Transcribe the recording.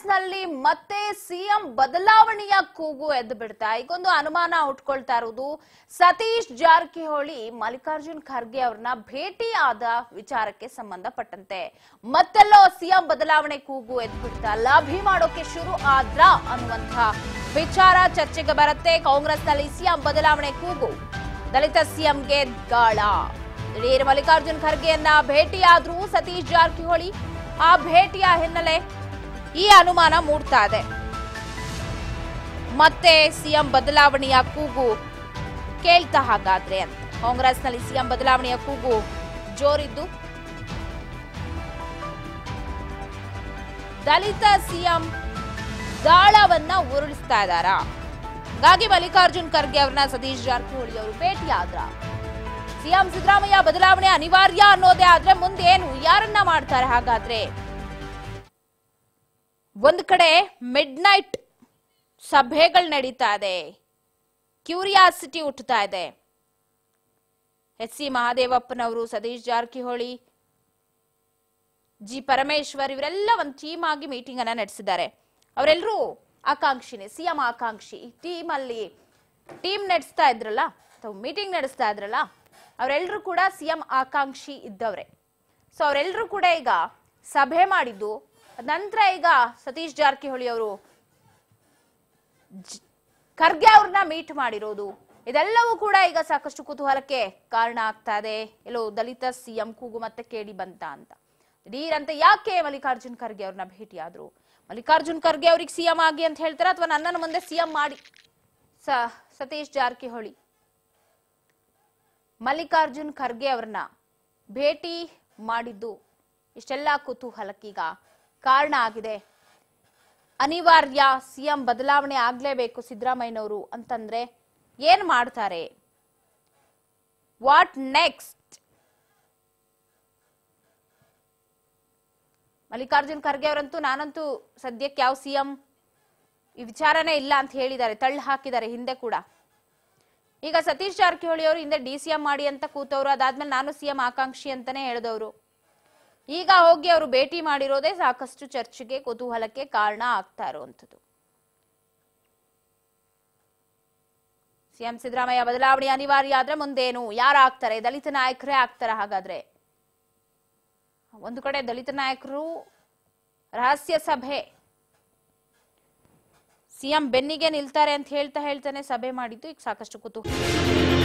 ಕಾಂಗ್ರೆಸ್ನಲ್ಲಿ ಮತ್ತೆ ಸಿಎಂ ಬದಲಾವಣೆಯ ಕೂಗು ಎದ್ದು ಬಿಡ್ತಾ ಈಗೊಂದು ಅನುಮಾನ ಉಟ್ಕೊಳ್ತಾ ಇರುವುದು ಸತೀಶ್ ಜಾರಕಿಹೊಳಿ ಮಲ್ಲಿಕಾರ್ಜುನ್ ಖರ್ಗೆ ಅವ್ರನ್ನ ಭೇಟಿ ಆದ ವಿಚಾರಕ್ಕೆ ಸಂಬಂಧಪಟ್ಟಂತೆ ಮತ್ತೆಲ್ಲೋ ಸಿಎಂ ಬದಲಾವಣೆ ಕೂಗು ಎದ್ದು ಬಿಡ್ತಾ ಲಾಭಿ ಮಾಡೋಕೆ ಶುರು ಆದ್ರ ಅನ್ನುವಂಥ ವಿಚಾರ ಚರ್ಚೆಗೆ ಬರುತ್ತೆ ಕಾಂಗ್ರೆಸ್ನಲ್ಲಿ ಸಿಎಂ ಬದಲಾವಣೆ ಕೂಗು ದಲಿತ ಸಿಎಂಗೆ ಗಾಳ ದಿಢೀರ್ ಮಲ್ಲಿಕಾರ್ಜುನ್ ಖರ್ಗೆಯನ್ನ ಭೇಟಿಯಾದ್ರು ಸತೀಶ್ ಜಾರಕಿಹೊಳಿ ಆ ಭೇಟಿಯ ಹಿನ್ನೆಲೆ ಈ ಅನುಮಾನ ಮೂಡ್ತಾ ಇದೆ ಮತ್ತೆ ಸಿಎಂ ಬದಲಾವಣೆಯ ಕೂಗು ಕೇಳ್ತಾ ಹಾಗಾದ್ರೆ ಅಂತ ಕಾಂಗ್ರೆಸ್ನಲ್ಲಿ ಸಿಎಂ ಬದಲಾವಣೆಯ ಕೂಗು ಜೋರಿದ್ದು ದಲಿತ ಸಿಎಂ ದಾಳವನ್ನ ಉರುಳಿಸ್ತಾ ಇದ್ದಾರಾ ಹಾಗಾಗಿ ಮಲ್ಲಿಕಾರ್ಜುನ್ ಖರ್ಗೆ ಅವ್ರನ್ನ ಸತೀಶ್ ಜಾರಕಿಹೊಳಿ ಅವರು ಭೇಟಿಯಾದ್ರ ಸಿಎಂ ಸಿದ್ದರಾಮಯ್ಯ ಬದಲಾವಣೆ ಅನಿವಾರ್ಯ ಅನ್ನೋದೇ ಆದ್ರೆ ಮುಂದೆ ಏನು ಯಾರನ್ನ ಮಾಡ್ತಾರೆ ಹಾಗಾದ್ರೆ ಒಂದ್ ಕಡೆ ಮಿಡ್ ನೈಟ್ ಸಭೆಗಳು ನಡೀತಾ ಇದೆ ಕ್ಯೂರಿಯಾಸಿಟಿ ಹುಟ್ಟುತ್ತಾ ಇದೆ ಎಚ್ ಸಿ ಮಹಾದೇವಪ್ಪನವರು ಸತೀಶ್ ಜಾರಕಿಹೊಳಿ ಜಿ ಪರಮೇಶ್ವರ್ ಇವರೆಲ್ಲ ಒಂದು ಟೀಮ್ ಆಗಿ ಮೀಟಿಂಗ್ ಅನ್ನ ನಡೆಸಿದ್ದಾರೆ ಅವರೆಲ್ಲರೂ ಆಕಾಂಕ್ಷಿನೇ ಸಿಎಂ ಆಕಾಂಕ್ಷಿ ಟೀಮ್ ಅಲ್ಲಿ ಟೀಮ್ ನಡೆಸ್ತಾ ಇದ್ರಲ್ಲ ಅಥವಾ ಮೀಟಿಂಗ್ ನಡೆಸ್ತಾ ಇದ್ರಲ್ಲ ಅವರೆಲ್ಲರೂ ಕೂಡ ಸಿಎಂ ಆಕಾಂಕ್ಷಿ ಇದ್ದವ್ರೆ ಸೊ ಅವರೆಲ್ಲರೂ ಕೂಡ ಈಗ ಸಭೆ ಮಾಡಿದ್ದು ನಂತರ ಈಗ ಸತೀಶ್ ಜಾರಕಿಹೊಳಿ ಅವರು ಜ್- ಖರ್ಗೆ ಅವ್ರನ್ನ ಮೀಟ್ ಮಾಡಿರೋದು ಇದೆಲ್ಲವೂ ಕೂಡ ಈಗ ಸಾಕಷ್ಟು ಕುತೂಹಲಕ್ಕೆ ಕಾರಣ ಆಗ್ತಾ ಇದೆ ಎಲ್ಲೋ ದಲಿತ ಸಿಎಂ ಕೂಗು ಮತ್ತೆ ಕೇಳಿ ಬಂತ ಅಂತ ದಿಢೀರಂತ ಯಾಕೆ ಮಲ್ಲಿಕಾರ್ಜುನ್ ಖರ್ಗೆ ಅವ್ರನ್ನ ಭೇಟಿಯಾದ್ರು ಮಲ್ಲಿಕಾರ್ಜುನ್ ಖರ್ಗೆ ಅವ್ರಿಗೆ ಸಿಎಂ ಆಗಿ ಅಂತ ಹೇಳ್ತಾರ ಅಥವಾ ನನ್ನನ್ನು ಮುಂದೆ ಸಿಎಂ ಮಾಡಿ ಸ ಸತೀಶ್ ಜಾರಕಿಹೊಳಿ ಮಲ್ಲಿಕಾರ್ಜುನ್ ಖರ್ಗೆ ಅವ್ರನ್ನ ಭೇಟಿ ಮಾಡಿದ್ದು ಇಷ್ಟೆಲ್ಲ ಕುತೂಹಲಕ್ಕೀಗ ಕಾರಣ ಆಗಿದೆ ಅನಿವಾರ್ಯ ಸಿಎಂ ಬದಲಾವಣೆ ಆಗ್ಲೇಬೇಕು ಸಿದ್ದರಾಮಯ್ಯನವರು ಅಂತಂದ್ರೆ ಏನ್ ಮಾಡ್ತಾರೆ ವಾಟ್ ನೆಕ್ಸ್ಟ್ ಮಲ್ಲಿಕಾರ್ಜುನ್ ಖರ್ಗೆ ಅವರಂತೂ ನಾನಂತೂ ಸದ್ಯಕ್ಕೆ ಯಾವ ಸಿಎಂ ಈ ವಿಚಾರನೇ ಇಲ್ಲ ಅಂತ ಹೇಳಿದ್ದಾರೆ ತಳ್ಳಿ ಹಾಕಿದ್ದಾರೆ ಹಿಂದೆ ಕೂಡ ಈಗ ಸತೀಶ್ ಜಾರಕಿಹೊಳಿ ಅವರು ಹಿಂದೆ ಡಿ ಸಿ ಎಂ ಮಾಡಿ ಅಂತ ಕೂತವ್ರು ಅದಾದ್ಮೇಲೆ ನಾನು ಸಿಎಂ ಆಕಾಂಕ್ಷಿ ಅಂತಾನೆ ಹೇಳಿದವರು ಈಗ ಹೋಗಿ ಅವರು ಭೇಟಿ ಮಾಡಿರೋದೇ ಸಾಕಷ್ಟು ಚರ್ಚೆಗೆ ಕುತೂಹಲಕ್ಕೆ ಕಾರಣ ಆಗ್ತಾ ಇರುವಂಥದ್ದು ಸಿಎಂ ಸಿದ್ದರಾಮಯ್ಯ ಬದಲಾವಣೆ ಅನಿವಾರ್ಯ ಆದ್ರೆ ಮುಂದೇನು ಯಾರು ಆಗ್ತಾರೆ ದಲಿತ ನಾಯಕರೇ ಆಗ್ತಾರ ಹಾಗಾದ್ರೆ ಒಂದು ಕಡೆ ದಲಿತ ನಾಯಕರು ರಹಸ್ಯ ಸಭೆ ಸಿಎಂ ಬೆನ್ನಿಗೆ ನಿಲ್ತಾರೆ ಅಂತ ಹೇಳ್ತಾ ಹೇಳ್ತಾನೆ ಸಭೆ ಮಾಡಿದ್ದು ಈಗ ಸಾಕಷ್ಟು ಕುತೂಹಲ